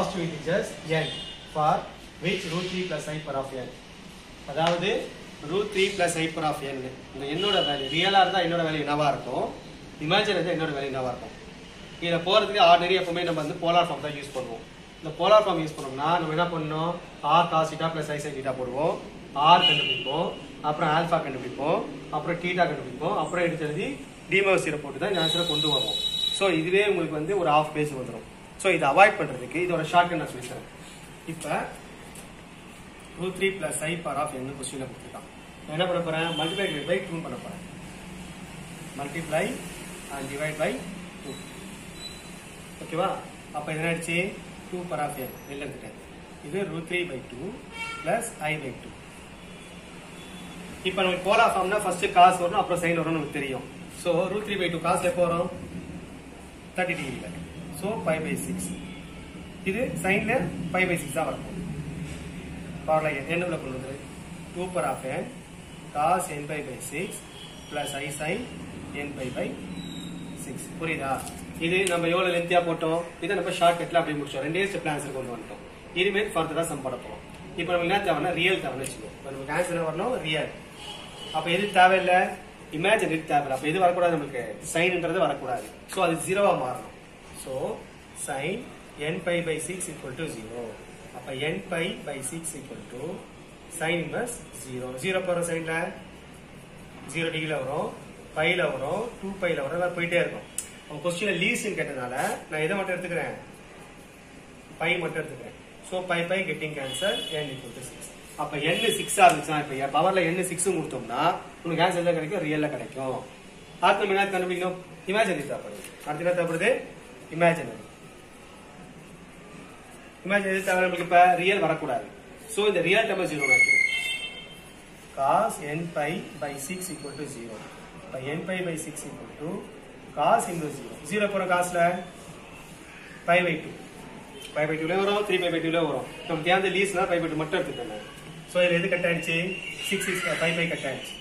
positive integers n for which root 3 plus i power of n அதாவது root three plus i power of n இந்த என்னோட value ரியலாக இருந்தால் என்னோட value என்னவா இருக்கும் இமேஜின் இருந்தால் என்னோட வேல்யூ என்னவா இருக்கும் இதில் போகிறதுக்கு ஆர்டினரி எப்பவுமே நம்ம வந்து போலார் ஃபார்ம் தான் யூஸ் பண்ணுவோம் இந்த போலார் ஃபார்ம் யூஸ் பண்ணோம்னா நம்ம என்ன பண்ணணும் r cos theta plus i sine theta போடுவோம் ஆர் கண்டுபிடிப்போம் அப்புறம் ஆல்ஃபா கண்டுபிடிப்போம் அப்புறம் டீட்டா கண்டுபிடிப்போம் அப்புறம் எடுத்து எழுதி டிமோசியில் போட்டு தான் இந்த ஆன்சரை கொண்டு வருவோம் ஸோ இதுவே உங்களுக்கு வந்து ஒரு ஆஃப் பேஜ் வந்துடும் ஸோ இதை அவாய்ட் பண்ணுறதுக்கு இதோட ஷார்ட் நான் சொல்லித்தரேன் இப்போ root three plus i power of என்ன கொஸ்டினில் கொடுத்துருக்கான் நான் என்ன பண்ண போகிறேன் மல்டிப்ளை பை டூ பண்ண போகிறேன் multiply and divide by two ஓகேவா அப்போ என்ன ஆயிடுச்சு டூ பவர் ஆஃப் என் வெளில எடுத்துட்டேன் இது root three by two plus i by two இப்போ நமக்கு போலா ஃபார்ம்னா ஃபர்ஸ்ட் காசு வரும் அப்புறம் சைன் வரும்னு நமக்கு தெரியும் so root three by two cos எப்போ வரும் தேர்ட்டி டிகிரியில் ஸோ ஃபைவ் பை சிக்ஸ் இது சைனில் ஃபைவ் பை சிக்ஸ் தான் வரும் பவர்ல என்ன உள்ள கொண்டு வந்து to power of n cos n pi by six plus i sine n pi by six புரியுதா இது நம்ம எவ்வளவு லென்த்தியா போட்டோம் இதை நம்ம ஷார்ட் கட்ல அப்படி முடிச்சோம் ரெண்டே ஸ்டெப் ஆன்சர் கொண்டு வந்துட்டோம் இனிமேல் ஃபர்தரா சம் போட போறோம் இப்போ நமக்கு என்ன தேவைன்னா ரியல் தேவைன்னு வச்சுக்கோ இப்போ நமக்கு ஆன்சர் என்ன வரணும் ரியல் அப்ப எது தேவையில்லை இமேஜினரி தேவையில்லை அப்ப எது வரக்கூடாது நமக்கு சைன்ன்றது வரக்கூடாது ஸோ அது ஜீரோவா மாறணும் so sine n pi by six equal to zero அப்ப n pi by six equal to sine inverse zero zero போகிற சைன்ல ஜீரோ டிகிரியில் வரும் பைல வரும் டூ பைல வரும் எல்லாம் போயிட்டே இருக்கும் அவங்க கொஸ்டின் லீஸ்ன்னு கேட்டதுனால நான் எதை மட்டும் எடுத்துக்கிறேன் பை மட்டும் எடுத்துக்கிறேன் so pi pi getting cancel n equal to six அப்ப n சிக்ஸா இருந்துச்சுன்னா இப்ப பவர்ல n சிக்ஸ் கொடுத்தோம்னா உனக்கு ஆன்சர் தான் கிடைக்கும் ரியல்ல கிடைக்கும் அடுத்து நம்ம என்ன கண்டுபிடிக்கணும் இமேஜினரி தேவைப்படுது அடுத்து என்ன தேவைப்படுது இமேஜினரி இமேஜின் எது தேவை நமக்கு இப்ப ரியல் வரக்கூடாது சோ இந்த ரியல் டேர்ம் ஜீரோ ஆக்கிடும் cos n pi by 6 equal to 0 by n pi by 6 equal to cos inverse 0 0 போற காசுல pi by 2 pi by 2 ல வரும் 3 pi by 2 ல வரும் நம்ம தேர்ந்த லீஸ்னா pi by 2 மட்டும் எடுத்துக்கணும் சோ இதுல எது கட் ஆயிடுச்சு 6 6 pi by கட் ஆயிடுச்சு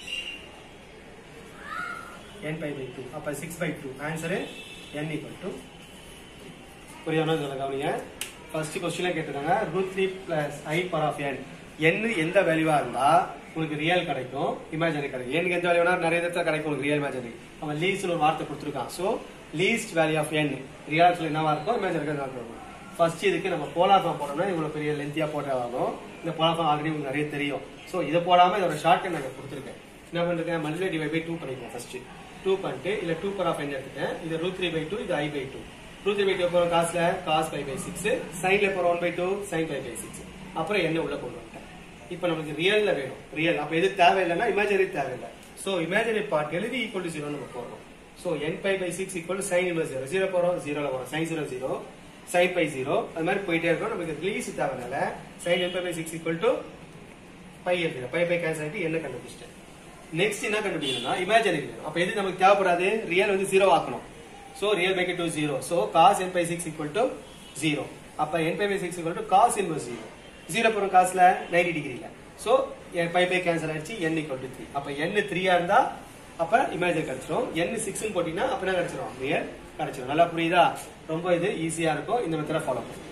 n pi by 2 அப்ப 6 by 2 answer n equal to புரியுதா சொல்ல கவனிங்க ஃபர்ஸ்ட் கொஸ்டின்ல கேட்டிருக்காங்க root three plus i power of n n எந்த வேல்யூவா இருந்தா உங்களுக்கு ரியல் கிடைக்கும் இமேஜினரி கிடைக்கும் எனக்கு எந்த வேல்யூனா நிறைய இடத்துல கிடைக்கும் உங்களுக்கு ரியல் இமேஜினரி அவன் லீஸ்ட் ஒரு வார்த்தை கொடுத்துருக்கான் so least value of n real சொல்லி என்னவா இருக்கும் இமேஜினரி இருக்கும் ஃபர்ஸ்ட் இதுக்கு நம்ம போலார் ஃபார்ம் போடணும்னா இவ்வளவு பெரிய லென்த்தியா போட்டே ஆகணும் இந்த போலார் ஃபார்ம் ஆல்ரெடி உங்களுக்கு நிறைய தெரியும் சோ இதை போடாம இதோட ஷார்ட் கட் நான் கொடுத்துருக்கேன் என்ன பண்ணிருக்கேன் மல்டிப்ளை டிவைட் பை டூ பண்ணிருக்கேன் ஃபர்ஸ்ட் டூ பண்ணிட்டு இல்ல டூ பர் ஆஃப் என் எடுத்துட்டேன் இது ரூட் த்ரீ பை டூ இது i by two root three by two போற காசுல காஸ் பை பை சிக்ஸ் சைன்ல போற one by two sine pi by six அப்புறம் என்ன உள்ள கொண்டு வந்துட்டேன் இப்போ நமக்கு ரியல்ல வேணும் ரியல் அப்ப எது தேவையில்லைன்னா இமேஜினரி தேவையில்லை சோ இமேஜினரி பார்ட் எழுதி ஈக்குவல் டு ஜீரோ நம்ம போடுறோம் so n pi by six equal sine inverse zero zero போறோம் ஜீரோல வரும் sine zero zero sine pi zero அது மாதிரி போயிட்டே இருக்கும் நமக்கு ரிலீஸ் தேவையில்ல sine n pi by six equal to pi எழுதுங்க பை பை கேன்சல் ஆகிட்டு என்ன கண்டுபிடிச்சிட்டேன் நெக்ஸ்ட் என்ன கண்டுபிடிக்கணும்னா இமேஜினரி வேணும் அப்ப எது நமக்கு தேவைப்படாது ரியல் வந்து ஜீரோ ஆக்கணும் so real make it to zero so cos n pi six equal to zero அப்ப n pi by six equal to cos inverse zero zero போற காசுல நைன்டி டிகிரில so n pi pi cancel ஆயிடுச்சு n equal to three அப்ப என் த்ரீயா இருந்தா அப்ப imagine கிடைச்சிரும் என் six போட்டீங்கன்னா அப்ப என்ன கிடைச்சிரும் ரியல் கிடைச்சிரும் நல்லா புரியுதா ரொம்ப இது ஈஸியா இருக்கும் இந்த மெத்தட ஃபாலோ பண்ணுங்க